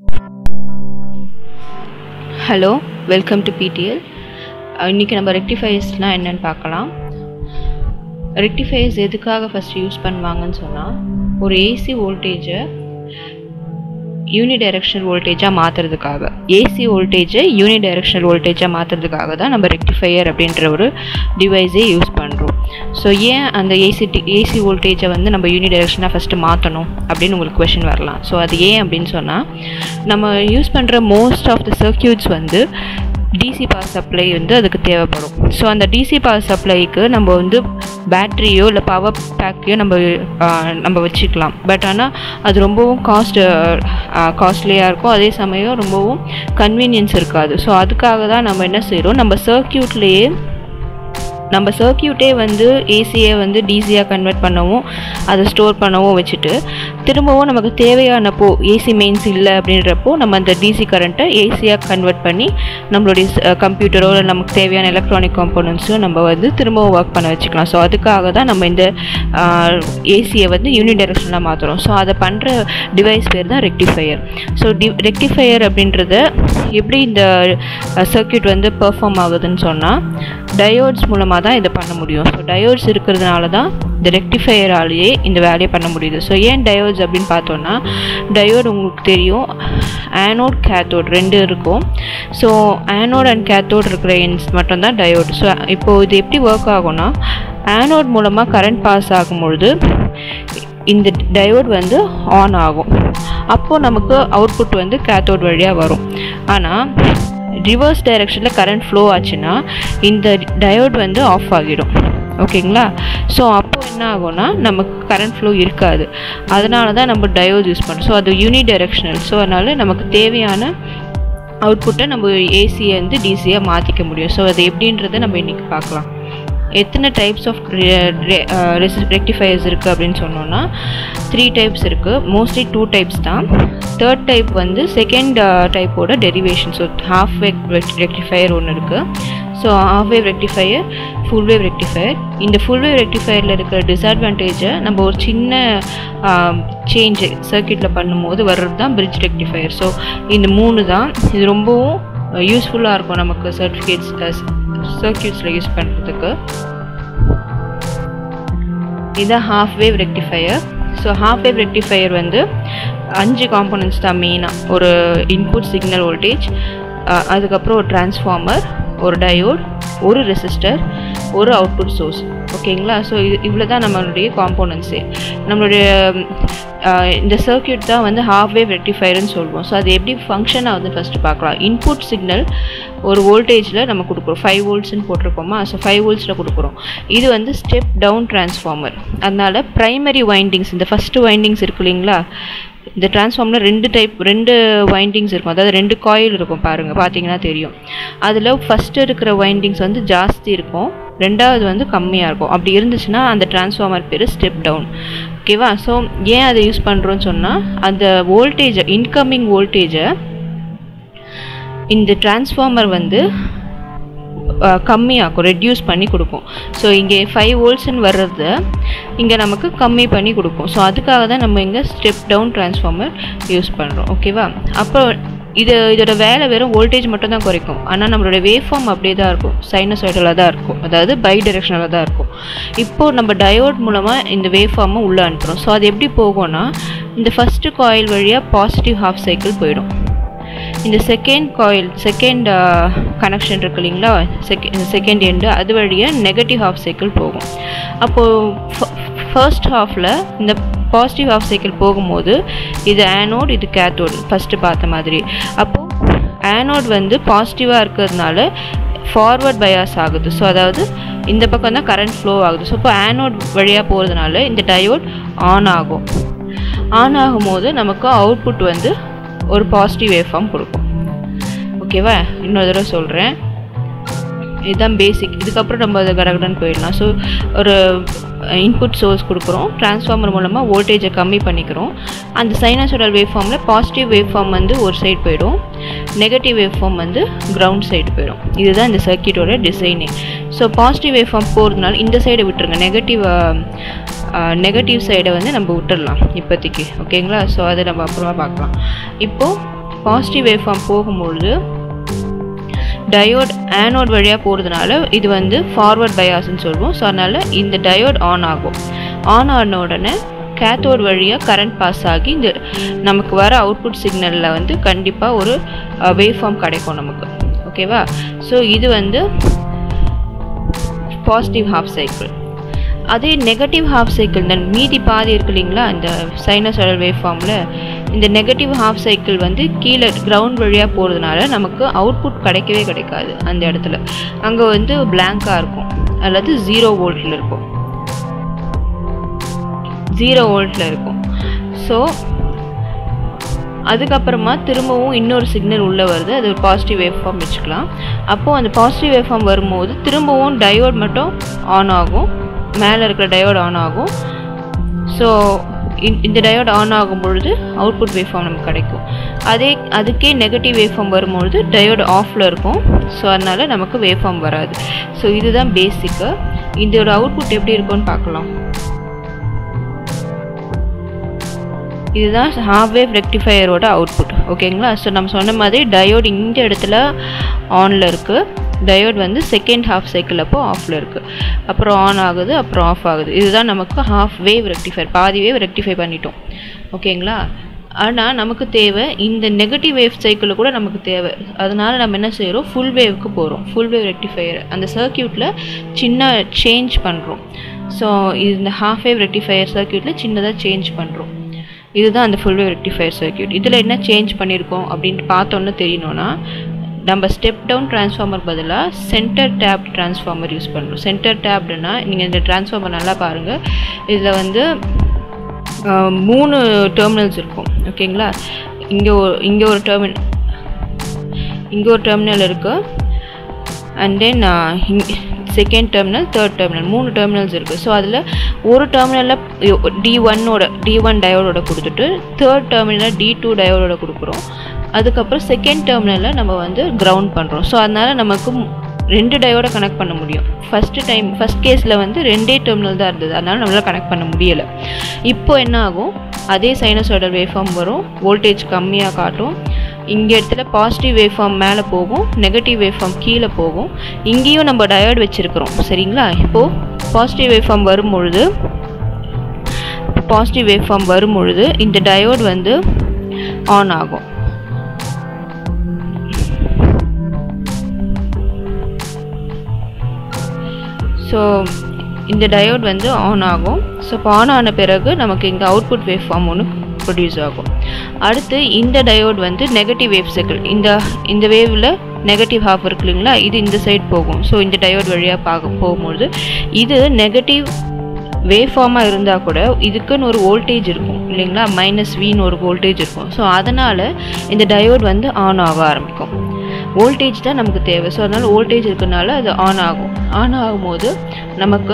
hello welcome to PDL இன்றைக்கி நம்ம ரெக்டிஃபைஸ்லாம் என்னென்னு பார்க்கலாம் ரெக்டிஃபைஸ் எதுக்காக ஃபஸ்ட் யூஸ் பண்ணுவாங்கன்னு சொன்னால் ஒரு ஏசி வோல்டேஜை யூனி டைரக்ஷனல் வோல்டேஜாக மாற்றுறதுக்காக ஏசி வோல்டேஜை யூனி டைரக்ஷனல் வோல்டேஜாக மாற்றுறதுக்காக தான் நம்ம ரெக்டிஃபையர் அப்படின்ற ஒரு டிவைஸே யூஸ் பண்ணுறோம் ஸோ ஏன் அந்த ஏசி ஏசி வோல்டேஜை வந்து நம்ம யூனி டைரக்ஷனாக ஃபஸ்ட்டு மாற்றணும் அப்படின்னு உங்களுக்கு கொஷின் வரலாம் ஸோ அது ஏன் அப்படின்னு சொன்னால் நம்ம யூஸ் பண்ணுற மோஸ்ட் ஆஃப் த சர்க்கியூட்ஸ் வந்து டிசி பவர் சப்ளை வந்து அதுக்கு தேவைப்படும் ஸோ அந்த டிசி பவர் சப்ளைக்கு நம்ம வந்து பேட்ரியோ இல்லை பவர் பேக்கையோ நம்ம நம்ம வச்சுக்கலாம் பட் ஆனால் அது ரொம்பவும் காஸ்ட் காஸ்ட்லியாக இருக்கும் அதே சமயம் ரொம்பவும் கன்வீனியன்ஸ் இருக்காது ஸோ அதுக்காக தான் நம்ம என்ன செய்கிறோம் நம்ம சர்க்கியூட்லேயே நம்ம சர்க்கியூட்டே வந்து ஏசியை வந்து டிசியாக கன்வெர்ட் பண்ணவும் அதை ஸ்டோர் பண்ணவும் வச்சுட்டு திரும்பவும் நமக்கு தேவையானப்போ ஏசி மெயின்ஸ் இல்லை அப்படின்றப்போ நம்ம அந்த டிசி கரண்ட்டை ஏசியாக கன்வெர்ட் பண்ணி நம்மளுடைய கம்ப்யூட்டரோ இல்லை நமக்கு தேவையான எலக்ட்ரானிக் காம்போனன்ட்ஸோ நம்ம வந்து திரும்பவும் ஒர்க் பண்ண வச்சுக்கலாம் ஸோ அதுக்காக தான் நம்ம இந்த ஏசியை வந்து யூனி டைரக்ஷனில் மாற்றுறோம் ஸோ அதை பண்ணுற டிவைஸ் பேர் தான் ரெக்டிஃபையர் ஸோ டி ரெக்டிஃபையர் அப்படின்றத எப்படி இந்த சர்க்கியூட் வந்து பெர்ஃபார்ம் ஆகுதுன்னு சொன்னால் டயோட்ஸ் மூலமாக தான் இதை பண்ண முடியும் ஸோ டயோட்ஸ் இருக்கிறதுனால தான் இந்த ரெக்டிஃபையராலேயே இந்த வேலையை பண்ண முடியுது ஸோ ஏன் டயோட்ஸ் அப்படின்னு பார்த்தோன்னா டயோட் உங்களுக்கு தெரியும் ஆனோட் கேத்தோட் ரெண்டு இருக்கும் ஸோ ஆனோட் அண்ட் கேத்தோட் இருக்கிற என்ஸ் மட்டும்தான் டயோட் ஸோ இப்போது இது எப்படி ஒர்க் ஆகும்னா ஆனோட் மூலமாக கரண்ட் பாஸ் ஆகும்பொழுது இந்த டயோட் வந்து ஆன் ஆகும் அப்போது நமக்கு அவுட்புட் வந்து கேத்தோட் வழியாக வரும் ஆனால் ரிவர்ஸ் டைரெக்ஷனில் கரண்ட் ஃப்ளோ ஆச்சுன்னா இந்த டயோட் வந்து ஆஃப் ஆகிடும் ஓகேங்களா ஸோ அப்போ என்ன ஆகும்னா நமக்கு கரண்ட் ஃப்ளோ இருக்காது அதனால தான் நம்ம டயோட் யூஸ் பண்ணுறோம் ஸோ அது யூனி டைரெக்ஷனல் ஸோ அதனால் நமக்கு தேவையான அவுட்புட்டை நம்ம ஏசியை வந்து டிசியாக மாற்றிக்க முடியும் ஸோ அது எப்படின்றத நம்ம இன்றைக்கி பார்க்கலாம் எத்தனை டைப்ஸ் ஆஃப் ரெக்டிஃபையர்ஸ் இருக்குது அப்படின்னு சொன்னோன்னா த்ரீ டைப்ஸ் இருக்குது மோஸ்ட்லி டூ டைப்ஸ் தான் தேர்ட் டைப் வந்து செகண்ட் டைப்போட derivation so half wave rectifier ஒன்று இருக்குது so half wave rectifier full wave rectifier இந்த ஃபுல் வேவ் ரெக்டிஃபையரில் இருக்கிற டிஸ்அட்வான்டேஜை நம்ம ஒரு சின்ன சேஞ்சு சர்க்கியூட்டில் பண்ணும்போது வர்றது தான் பிரிட்ஜ் ரெக்டிஃபையர் ஸோ இந்த மூணு தான் இது ரொம்பவும் யூஸ்ஃபுல்லாக இருக்கும் நமக்கு சர்டிஃபிகேட்ஸ் சர்க்கியூட்ஸில் யூஸ் பண்ணுறதுக்கு இதுதான் half wave rectifier so half wave rectifier வந்து அஞ்சு காம்போனன்ட்ஸ் தான் மெயினாக ஒரு இன்புட் சிக்னல் வோல்டேஜ் அதுக்கப்புறம் ஒரு டிரான்ஸ்ஃபார்மர் ஒரு டயோட் ஒரு ரெசிஸ்டர் ஒரு அவுட்புட் சோர்ஸ் ஓகேங்களா ஸோ இது இவ்வளோ தான் நம்மளுடைய காம்போனன்ட்ஸே நம்மளுடைய இந்த சர்க்கியூட் தான் வந்து ஹாஃப் வேவ் ரெக்டிஃபையர்னு சொல்லுவோம் ஸோ அது எப்படி ஃபங்க்ஷன் ஆகுது ஃபஸ்ட்டு பார்க்கலாம் இன்புட் சிக்னல் ஒரு வோல்டேஜில் நம்ம கொடுக்குறோம் ஃபைவ் வோல்ட்ஸ்னு போட்டிருக்கோமா ஸோ ஃபைவ் வோல்ட்ஸில் கொடுக்குறோம் இது வந்து ஸ்டெப் டவுன் டிரான்ஸ்ஃபார்மர் அதனால் ப்ரைமரி வைண்டிங்ஸ் இந்த ஃபஸ்ட்டு வைண்டிங்ஸ் இருக்கு இல்லைங்களா இந்த டிரான்ஸ்ஃபார்மில் ரெண்டு டைப் ரெண்டு வைண்டிங்ஸ் இருக்கும் அதாவது ரெண்டு காயில் இருக்கும் பாருங்கள் பார்த்தீங்கன்னா தெரியும் அதில் ஃபஸ்ட்டு இருக்கிற வைண்டிங்ஸ் வந்து ஜாஸ்தி இருக்கும் ரெண்டாவது வந்து கம்மியாக இருக்கும் அப்படி இருந்துச்சுன்னா அந்த டிரான்ஸ்ஃபார்மர் பேர் ஸ்டெப் டவுன் ஓகேவா ஸோ ஏன் அதை யூஸ் பண்ணுறோன்னு சொன்னால் அந்த வோல்டேஜை இன்கமிங் வோல்டேஜை இந்த டிரான்ஸ்ஃபார்மர் வந்து கம்மியாக்கும் ரெட்யூஸ் பண்ணி கொடுக்கும் ஸோ இங்கே ஃபைவ் வோல்ட்ஸ்ன்னு வர்றத இங்கே நமக்கு கம்மி பண்ணி கொடுக்கும் ஸோ அதுக்காக தான் நம்ம இங்கே ஸ்டெப் டவுன் டிரான்ஸ்ஃபார்மர் யூஸ் பண்ணுறோம் ஓகேவா அப்போ இது இதோட வேலை வெறும் வோல்டேஜ் மட்டும் தான் குறைக்கும் ஆனால் நம்மளோட வேவ் ஃபார்ம் அப்படியே தான் இருக்கும் சைனசாய்டலாக தான் இருக்கும் அதாவது பை டைரெக்ஷனலாக தான் இருக்கும் இப்போது நம்ம டயோட் மூலமாக இந்த வேவ் ஃபார்மை உள்ளே அனுப்புகிறோம் ஸோ அது எப்படி போகும்னா இந்த ஃபஸ்ட்டு காயில் வழியாக பாசிட்டிவ் ஹாஃப் சைக்கிள் போயிடும் இந்த செகண்ட் காயில் செகண்ட் கனெக்ஷன் இருக்கு இல்லைங்களா செகண்ட் செகண்ட் எண்டு அது வழியாக நெகட்டிவ் ஹாஃப் சைக்கிள் போகும் அப்போது ஃபர்ஸ்ட் ஹாஃபில் இந்த பாசிட்டிவ் ஹாஃப் சைக்கிள் போகும்போது இது ஆனோட் இது கேத்தோட் ஃபஸ்ட்டு பார்த்த மாதிரி அப்போது ஆனோட் வந்து பாசிட்டிவாக இருக்கிறதுனால ஃபார்வர்ட் பயாஸ் ஆகுது ஸோ அதாவது இந்த பக்கம் தான் கரண்ட் ஃப்ளோ ஆகுது ஸோ இப்போ ஆனோட் வழியாக போகிறதுனால இந்த டயோட் ஆன் ஆகும் ஆன் ஆகும்போது நமக்கு அவுட்புட் வந்து ஒரு பாசிட்டிவ் வேவ் ஃபார்ம் கொடுக்கும் ஓகேவா இன்னொரு தடவை சொல்கிறேன் இதுதான் பேசிக் இதுக்கப்புறம் நம்ம அதை கடகடன்னு போயிடலாம் ஸோ ஒரு இன்புட் சோர்ஸ் கொடுக்குறோம் டிரான்ஸ்ஃபார்மர் மூலமாக வோல்டேஜை கம்மி பண்ணிக்கிறோம் அந்த சைனசோடல் வேவ் ஃபார்மில் பாசிட்டிவ் வேவ் ஃபார்ம் வந்து ஒரு சைடு போயிடும் நெகட்டிவ் வேவ் ஃபார்ம் வந்து கிரவுண்ட் சைடு போயிடும் இதுதான் இந்த சர்க்கியூட்டோட டிசைனே ஸோ பாசிட்டிவ் வேவ் ஃபார்ம் போகிறதுனால இந்த சைடை விட்டுருங்க நெகட்டிவ் நெகட்டிவ் சைடை வந்து நம்ம விட்டுடலாம் இப்போதைக்கு ஓகேங்களா ஸோ அதை நம்ம அப்புறமா பார்க்கலாம் இப்போது பாசிட்டிவ் வேவ் ஃபார்ம் போகும்பொழுது டயோட் ஆனோட் வழியாக போகிறதுனால இது வந்து ஃபார்வர்ட் பயாஸ்ன்னு சொல்லுவோம் ஸோ அதனால் இந்த டயோட் ஆன் ஆகும் ஆன் ஆன உடனே கேத்தோட் வழியாக கரண்ட் பாஸ் ஆகி இந்த நமக்கு வர அவுட்புட் சிக்னலில் வந்து கண்டிப்பாக ஒரு வேவ் ஃபார்ம் கிடைக்கும் நமக்கு ஓகேவா ஸோ இது வந்து பாசிட்டிவ் ஹாஃப் சைக்கிள் அதே நெகட்டிவ் ஹாஃப் சைக்கிள் இந்த மீதி பாதி இருக்கு இல்லைங்களா இந்த சைனசாய்டல் வேவ் ஃபார்மில் இந்த நெகட்டிவ் ஹாஃப் சைக்கிள் வந்து கீழே கிரவுண்ட் வழியாக போகிறதுனால நமக்கு அவுட்புட் கிடைக்கவே கிடைக்காது அந்த இடத்துல அங்கே வந்து பிளாங்காக இருக்கும் அல்லது ஜீரோ வோல்ட்டில் இருக்கும் ஜீரோ வோல்ட்டில் இருக்கும் ஸோ அதுக்கப்புறமா திரும்பவும் இன்னொரு சிக்னல் உள்ளே வருது அது ஒரு பாசிட்டிவ் வேவ் ஃபார்ம் வச்சுக்கலாம் அப்போது அந்த பாசிட்டிவ் வேவ் ஃபார்ம் வரும்போது திரும்பவும் டயோட் மட்டும் ஆன் ஆகும் மேலே இருக்கிற டயோட் ஆன் ஆகும் ஸோ இந்த டயோட் ஆன் ஆகும் பொழுது அவுட்புட் வேவ் ஃபார்ம் நமக்கு கிடைக்கும் அதே அதுக்கே நெகட்டிவ் வேவ் ஃபார்ம் வரும்பொழுது டயோட் ஆஃபில் இருக்கும் ஸோ அதனால் நமக்கு வேவ் ஃபார்ம் வராது ஸோ இதுதான் பேசிக்கு இதோட அவுட்புட் எப்படி இருக்கும்னு பார்க்கலாம் இதுதான் ஹாஃப் வேவ் ரெக்டிஃபையரோட அவுட்புட் ஓகேங்களா ஸோ நம்ம சொன்ன மாதிரி டயோட் இந்த இடத்துல ஆனில் இருக்குது டயோட் வந்து செகண்ட் ஹாஃப் சைக்கிள் அப்போ ஆஃபில் இருக்குது அப்புறம் ஆன் ஆகுது அப்புறம் ஆஃப் ஆகுது இதுதான் நமக்கு ஹாஃப் வேவ் ரெக்டிஃபையர் பாதி வேவ் ரெக்டிஃபை பண்ணிட்டோம் ஓகேங்களா ஆனால் நமக்கு தேவை இந்த நெகட்டிவ் வேவ் சைக்கிள் கூட நமக்கு தேவை அதனால நம்ம என்ன செய்கிறோம் ஃபுல் வேவுக்கு போகிறோம் ஃபுல் வேவ் ரெக்டிஃபையர் அந்த சர்க்கியூட்டில் சின்ன சேஞ்ச் பண்ணுறோம் ஸோ இந்த ஹாஃப் வேவ் ரெக்டிஃபையர் சர்க்கியூட்டில் சின்னதாக சேஞ்ச் பண்ணுறோம் இதுதான் அந்த ஃபுல் வேவ் ரெக்டிஃபையர் சர்க்கியூட் இதில் என்ன சேஞ்ச் பண்ணியிருக்கோம் அப்படின்ட்டு பார்த்தோன்னு தெரியணும்னா நம்ம ஸ்டெப் டவுன் டிரான்ஸ்ஃபார்மர் பதிலாக சென்டர் டேப் டிரான்ஸ்ஃபார்மர் யூஸ் பண்ணுறோம் சென்டர் டேப்டுனா நீங்கள் இந்த டிரான்ஸ்ஃபார்மர் நல்லா பாருங்கள் இதில் வந்து மூணு டெர்மினல்ஸ் இருக்கும் ஓகேங்களா இங்கே ஒரு இங்கே ஒரு டெர்மினல் இங்கே ஒரு டெர்மினல் இருக்குது and then second terminal third terminal மூணு டெர்மினல்ஸ் இருக்குது ஸோ அதில் ஒரு டெர்மினலில் டி ஒன்னோட டி ஒன் டயோடோட கொடுத்துட்டு தேர்ட் டெர்மினலில் டி டூ டயோடோட கொடுக்குறோம் அதுக்கப்புறம் செகண்ட் டெர்மினலில் நம்ம வந்து கிரவுண்ட் பண்ணுறோம் ஸோ அதனால் நமக்கு ரெண்டு டயோட கனெக்ட் பண்ண முடியும் ஃபஸ்ட்டு டைம் ஃபஸ்ட் கேஸில் வந்து ரெண்டே டெர்மினல் தான் இருந்தது அதனால் நம்மளால் கனெக்ட் பண்ண முடியலை இப்போ என்ன ஆகும் அதே சைனஸோட வேஃபார்ம் வரும் வோல்டேஜ் கம்மியாக காட்டும் இங்கே இடத்துல பாசிட்டிவ் வேவ்ஃபார்ம் மேலே போகும் நெகட்டிவ் வேவ்ஃபார்ம் கீழே போகும் இங்கேயும் நம்ம டயோட் வச்சுருக்கிறோம் சரிங்களா இப்போது பாசிட்டிவ் வேவ்ஃபார்ம் வரும்பொழுது பாசிட்டிவ் வேவ்ஃபார்ம் வரும்பொழுது இந்த டயோட் வந்து ஆன் ஆகும் ஸோ இந்த டயோட் வந்து ஆன் ஆகும் ஸோ இப்போ ஆன் ஆன பிறகு நமக்கு இங்கே அவுட்புட் வேவ் ஃபார்ம் ஒன்று ப்ரொடியூஸ் ஆகும் அடுத்து இந்த டயோட் வந்து நெகட்டிவ் வேவ் சைக்கிள் இந்த இந்த வேவில் நெகட்டிவ் ஹாஃப் இருக்கு இல்லைங்களா இது இந்த சைடு போகும் ஸோ இந்த டயோட் வழியாக பார்க்க போகும்பொழுது இது நெகட்டிவ் வேவ் ஃபார்மாக இருந்தால் கூட இதுக்குன்னு ஒரு வோல்டேஜ் இருக்கும் இல்லைங்களா மைனஸ் வின்னு ஒரு வோல்டேஜ் இருக்கும் ஸோ அதனால் இந்த டயோட் வந்து ஆன் ஆக ஆரம்பிக்கும் வோல்டேஜ் தான் நமக்கு தேவை ஸோ அதனால் வோல்டேஜ் இருக்கிறனால அது ஆன் ஆகும் ஆன் ஆகும்போது நமக்கு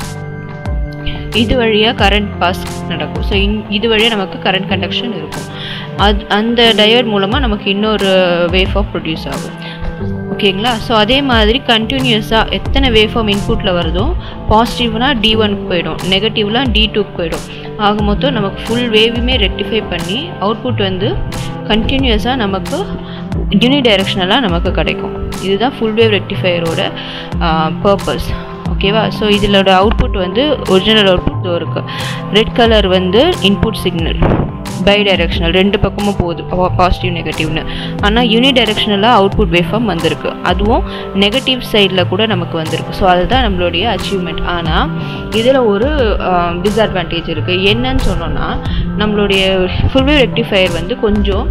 இது வழியாக கரண்ட் பாஸ் நடக்கும் ஸோ இன் இது வழியாக நமக்கு கரண்ட் கண்டக்ஷன் இருக்கும் அது அந்த டயோட் மூலமாக நமக்கு இன்னொரு வேவ் ஆஃப் ப்ரொடியூஸ் ஆகும் ஓகேங்களா ஸோ அதே மாதிரி கண்டினியூஸாக எத்தனை வேவ் ஃபார்ம் இன்புட்டில் வருதோ பாசிட்டிவ்னா டி ஒனுக்கு போயிடும் நெகட்டிவ்லாம் டி டூக்கு போயிடும் ஆக மொத்தம் நமக்கு ஃபுல் வேவுமே ரெக்டிஃபை பண்ணி அவுட்புட் வந்து கண்டினியூஸாக நமக்கு யூனி டைரெக்ஷனலாக நமக்கு கிடைக்கும் இதுதான் ஃபுல் வேவ் ரெக்டிஃபையரோட பர்பஸ் ஓகேவா ஸோ இதிலோட அவுட்புட் வந்து ஒரிஜினல் அவுட்புட் இருக்குது ரெட் கலர் வந்து இன்புட் சிக்னல் பை டைரெக்ஷனல் ரெண்டு பக்கமும் போகுது பாசிட்டிவ் நெகட்டிவ்னு ஆனால் யூனி டைரெக்ஷனலாக அவுட்புட் வேஃபார்ம் வந்திருக்கு அதுவும் நெகட்டிவ் சைடில் கூட நமக்கு வந்திருக்கு ஸோ அதுதான் நம்மளுடைய அச்சீவ்மெண்ட் ஆனால் இதில் ஒரு டிஸ்அட்வான்டேஜ் இருக்குது என்னன்னு சொன்னோன்னா நம்மளுடைய ஃபுல்வே ரெக்டிஃபையர் வந்து கொஞ்சம்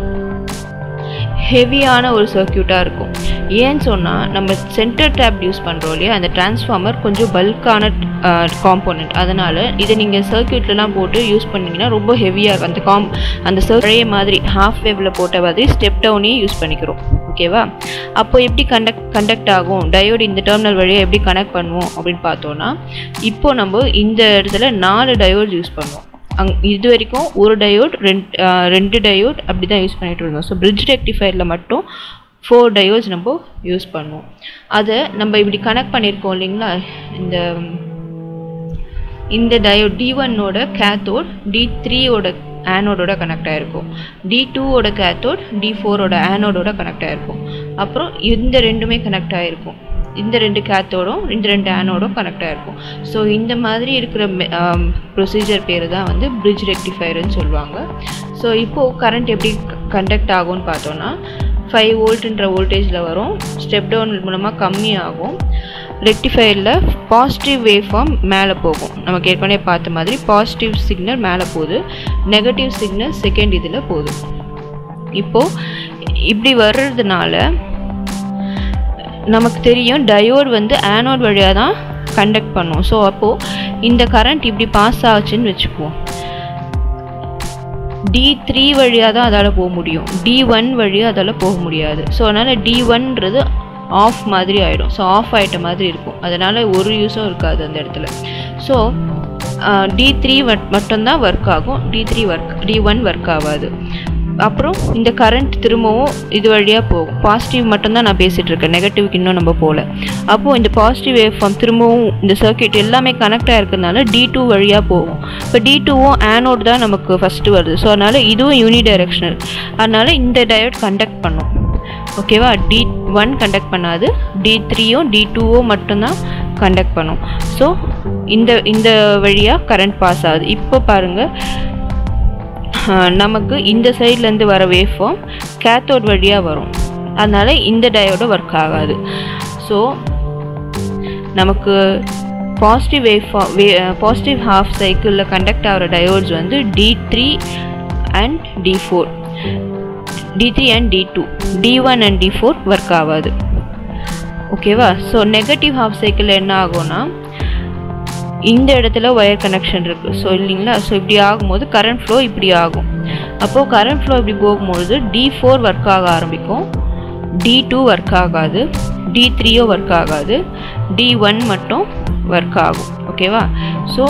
ஹெவியான ஒரு சர்க்கியூட்டாக இருக்கும் ஏன்னு சொன்னால் நம்ம சென்டர் டேப் யூஸ் பண்ணுறோம் இல்லையா அந்த டிரான்ஸ்ஃபார்மர் கொஞ்சம் பல்கான காம்போனண்ட் அதனால் இதை நீங்கள் சர்க்கியூட்லலாம் போட்டு யூஸ் பண்ணிங்கன்னா ரொம்ப ஹெவியாக இருக்கும் அந்த காம் அந்த பழைய மாதிரி ஹாஃப் வேவில் போட்ட மாதிரி ஸ்டெப் டவுனே யூஸ் பண்ணிக்கிறோம் ஓகேவா அப்போ எப்படி கண்டக்ட் கண்டக்ட் ஆகும் டயோடு இந்த டெர்மினல் வழியாக எப்படி கனெக்ட் பண்ணுவோம் அப்படின்னு பார்த்தோன்னா இப்போ நம்ம இந்த இடத்துல நாலு டயோட் யூஸ் பண்ணுவோம் அங் இது வரைக்கும் ஒரு டயோட் ரெண்டு ரெண்டு டயோட் அப்படி தான் யூஸ் பண்ணிகிட்டு இருந்தோம் ஸோ பிரிட்ஜ் ரெக்டிஃபையரில் மட்டும் ஃபோர் டயோட்ஸ் நம்ம யூஸ் பண்ணுவோம் அதை நம்ம இப்படி கனெக்ட் பண்ணியிருக்கோம் இல்லைங்களா இந்த இந்த டயோட் டி ஒன்னோட கேத்தோட் டி த்ரீயோட ஆனோடோட கனெக்ட் ஆகிருக்கும் டி டூவோட கேத்தோட் டி ஃபோரோட ஆனோடோட கனெக்ட் ஆகிருக்கும் அப்புறம் இந்த ரெண்டுமே கனெக்ட் ஆகிருக்கும் இந்த ரெண்டு கேத்தோடும் இந்த ரெண்டு ஆனோடும் கனெக்ட் ஆகிருக்கும் ஸோ இந்த மாதிரி இருக்கிற ப்ரொசீஜர் பேர் தான் வந்து பிரிட்ஜ் ரெக்டிஃபயர்னு சொல்லுவாங்க ஸோ இப்போது கரண்ட் எப்படி கண்டக்ட் ஆகும்னு பார்த்தோன்னா ஃபைவ் வோல்ட்டுன்ற வோல்டேஜில் வரும் ஸ்டெப் டவுன் மூலமாக கம்மியாகும் ரெக்டிஃபையரில் பாசிட்டிவ் வேவ் ஃபார்ம் மேலே போகும் நமக்கு ஏற்கனவே பார்த்த மாதிரி பாசிட்டிவ் சிக்னல் மேலே போகுது நெகட்டிவ் சிக்னல் செகண்ட் இதில் போகுது இப்போது இப்படி வர்றதுனால நமக்கு தெரியும் டயோட் வந்து ஆனோட் வழியாக தான் கண்டக்ட் பண்ணும் ஸோ அப்போது இந்த கரண்ட் இப்படி பாஸ் ஆச்சுன்னு வச்சுக்குவோம் டி த்ரீ வழியாக தான் அதால் போக முடியும் டி ஒன் வழியாக அதால் போக முடியாது ஸோ அதனால் டி ஒன்றது ஆஃப் மாதிரி ஆகிடும் ஸோ ஆஃப் ஆகிட்ட மாதிரி இருக்கும் அதனால் ஒரு யூஸும் இருக்காது அந்த இடத்துல ஸோ டி த்ரீ மட்டும்தான் ஒர்க் ஆகும் D three work D one work ஆகாது அப்புறம் இந்த கரண்ட் திரும்பவும் இது வழியாக போகும் பாசிட்டிவ் மட்டும்தான் நான் பேசிகிட்டு இருக்கேன் நெகட்டிவ்க்கு இன்னும் நம்ம போகல அப்போது இந்த பாசிட்டிவ் வேவ் ஃபார்ம் திரும்பவும் இந்த சர்க்கியூட் எல்லாமே கனெக்ட் ஆகிருக்கிறதுனால டி டூ வழியாக போகும் இப்போ டி டூவும் ஆனோட் தான் நமக்கு ஃபஸ்ட்டு வருது ஸோ அதனால் இதுவும் யூனி டைரெக்ஷனல் அதனால் இந்த டயோட் கண்டக்ட் பண்ணும் ஓகேவா டி ஒன் கண்டக்ட் பண்ணாது டி த்ரீயும் டி டூவும் மட்டும்தான் கண்டக்ட் பண்ணும் ஸோ இந்த இந்த வழியாக கரண்ட் பாஸ் ஆகுது இப்போ பாருங்கள் நமக்கு இந்த சைட்லேருந்து வர வேவ் ஃபார்ம் கேத்தோட் வழியாக வரும் அதனால் இந்த டயோட ஒர்க் ஆகாது ஸோ நமக்கு positive wave form wave positive half சைக்கிளில் கண்டக்ட் ஆகிற டயோட்ஸ் வந்து D three and D four D three and D two D one and D four work ஆகாது ஓகேவா ஸோ நெகட்டிவ் ஹாஃப் சைக்கிள் என்ன ஆகும்னா இந்த இடத்துல ஒயர் கனெக்ஷன் இருக்குது ஸோ இல்லைங்களா ஸோ இப்படி ஆகும்போது கரண்ட் ஃப்ளோ இப்படி ஆகும் அப்போது கரண்ட் ஃப்ளோ இப்படி போகும்போது டி ஃபோர் ஒர்க் ஆக ஆரம்பிக்கும் டி டூ ஒர்க் ஆகாது டி த்ரீயோ ஒர்க் ஆகாது டி ஒன் மட்டும் ஒர்க் ஆகும் ஓகேவா ஸோ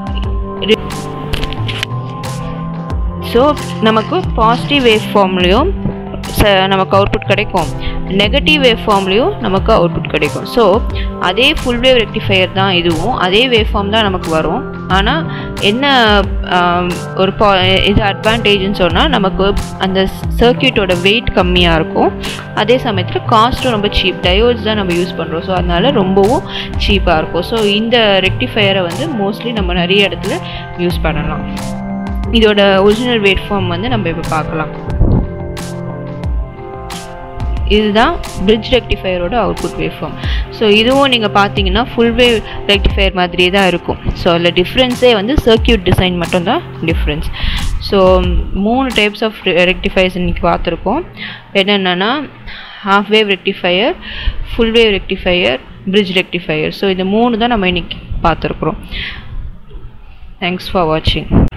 ஸோ நமக்கு பாசிட்டிவ் வேவ் ஃபார்ம்லேயும் நமக்கு அவுட்புட் கிடைக்கும் நெகட்டிவ் வேவ் ஃபார்ம்லேயும் நமக்கு அவுட்புட் கிடைக்கும் ஸோ அதே ஃபுல் வேவ் ரெக்டிஃபையர் தான் இதுவும் அதே வேவ் ஃபார்ம் தான் நமக்கு வரும் ஆனால் என்ன ஒரு பா இது அட்வான்டேஜ்னு சொன்னால் நமக்கு அந்த சர்க்கியூட்டோட வெயிட் கம்மியாக இருக்கும் அதே சமயத்தில் காஸ்ட்டும் ரொம்ப சீப் டயோட்ஸ் தான் நம்ம யூஸ் பண்ணுறோம் ஸோ அதனால் ரொம்பவும் சீப்பாக இருக்கும் ஸோ இந்த ரெக்டிஃபையரை வந்து மோஸ்ட்லி நம்ம நிறைய இடத்துல யூஸ் பண்ணலாம் இதோட ஒரிஜினல் வேட் ஃபார்ம் வந்து நம்ம இப்போ பார்க்கலாம் இதுதான் பிரிட்ஜ் ரெக்டிஃபையரோட அவுட்புட் வேவ் ஃபார்ம் ஸோ இதுவும் நீங்கள் பார்த்தீங்கன்னா ஃபுல் வேவ் ரெக்டிஃபையர் மாதிரியே தான் இருக்கும் ஸோ அதில் டிஃப்ரென்ஸே வந்து சர்க்கியூட் டிசைன் மட்டும்தான் டிஃப்ரென்ஸ் ஸோ மூணு டைப்ஸ் ஆஃப் ரெக்டிஃபையர்ஸ் இன்றைக்கி பார்த்துருக்கோம் என்னென்னா half wave rectifier full wave rectifier bridge rectifier so இந்த மூணு தான் நம்ம இன்றைக்கி பார்த்துருக்குறோம் தேங்க்ஸ் ஃபார் வாட்சிங்